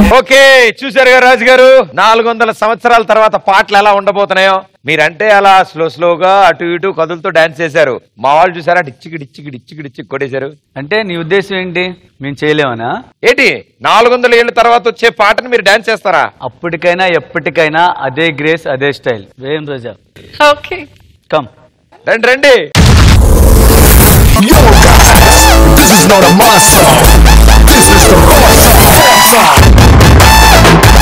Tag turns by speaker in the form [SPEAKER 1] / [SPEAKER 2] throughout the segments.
[SPEAKER 1] Okay చూశారు కదా రాజు గారు నాలుగు వందల సంవత్సరాల తర్వాత పాటలు ఎలా ఉండబోతున్నాయో మీరంటే అలా స్లో స్లోగా అటు ఇటు కదులుతూ డాన్స్ చేశారు మా వాళ్ళు చూసారా డిచ్చికి డిచ్చికి డిచ్చికి డిచ్చికి కొట్టేశారు
[SPEAKER 2] అంటే నీ ఉద్దేశం ఏంటి మేము చేయలేమనా
[SPEAKER 1] ఏంటి నాలుగు వందల ఏళ్ళ తర్వాత వచ్చే పాటని మీరు డాన్స్ చేస్తారా
[SPEAKER 2] అప్పటికైనా ఎప్పటికైనా అదే గ్రేస్ అదే స్టైల్ వేయం రోజా
[SPEAKER 3] ఓకే
[SPEAKER 2] కమ్
[SPEAKER 1] రండి రండి
[SPEAKER 4] Yo guys, this is not a my song. This is the raw song. Raw song.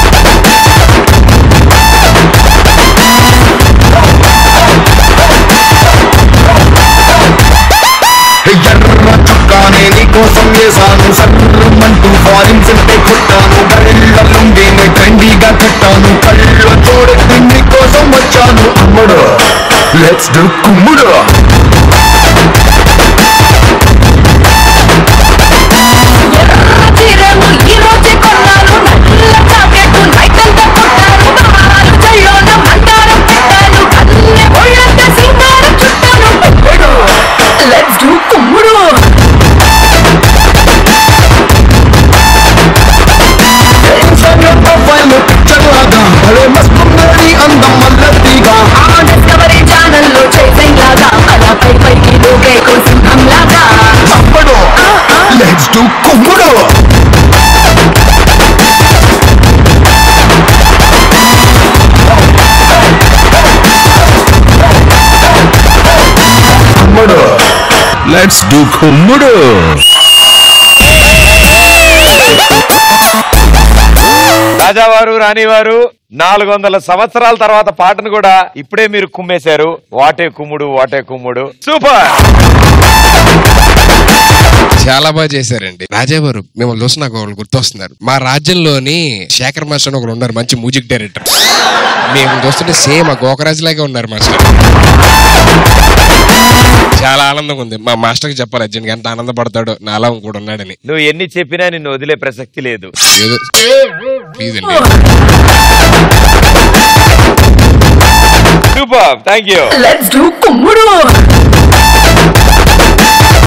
[SPEAKER 4] ఎర్ర చుక్కానే నీకోసం వేసాను సర్రమంటూ ఫారిన్ సెంటే కొట్టాను కళ్ళ లుంగిని ట్రెండీగా కట్టాను కళ్ళ చూడెత్తి నీకోసం వచ్చాను అమ్ముడు లెట్స్ డు కుమ్ముడు
[SPEAKER 3] చీరలు ఈ రోజే కొన్నాను నల్ల జాకెట్ నైట్ అంతా కొట్టాను బాలు చెయ్యోన మంటారం పెట్టాను అన్ని ఒళ్ళంతా సింగారం చుట్టాను లెట్స్ డూ కుమ్ముడు
[SPEAKER 4] ఇన్స్టాగ్రామ్ ప్రొఫైల్ పిక్చర్ లాగా భలే మస్తున్నది అందం మల్లతిగా
[SPEAKER 3] ఆ డిస్కవరీ ఛానల్ లో చేసింగ్ లాగా అలా పై పైకి దూకే సింహం లాగా
[SPEAKER 4] అప్పుడు లెట్స్ డు కుమ్ముడు కుమ్ముడు లెట్స్ డు కుమ్ముడు
[SPEAKER 1] రాజావారు రాణివారు నాలుగు వందల సంవత్సరాల తర్వాత పాటను కూడా ఇప్పుడే మీరు కుమ్మేశారు వాటే కుమ్ముడు వాటే కుమ్ముడు సూపర్
[SPEAKER 5] చాలా బాగా చేశారండి రాజా గారు మిమ్మల్ని చూసి నాకు ఒకళ్ళు గుర్తొస్తున్నారు మా రాజ్యంలోని శేఖర్ మాస్టర్ అని ఒకరు ఉన్నారు మంచి మ్యూజిక్ డైరెక్టర్ మేము చూస్తుంటే సేమ్ ఆ గోకరాజ్ లాగే ఉన్నారు మాస్టర్ చాలా ఆనందంగా ఉంది మా మాస్టర్కి చెప్పాలి అర్జున్ ఎంత ఆనందపడతాడో నాలా కూడా ఉన్నాడని
[SPEAKER 1] నువ్వు ఎన్ని చెప్పినా నిన్ను వదిలే ప్రసక్తి లేదు
[SPEAKER 5] ఏదో ప్లీజ్ అండి
[SPEAKER 1] super thank you
[SPEAKER 3] let's do కుమ్ముడు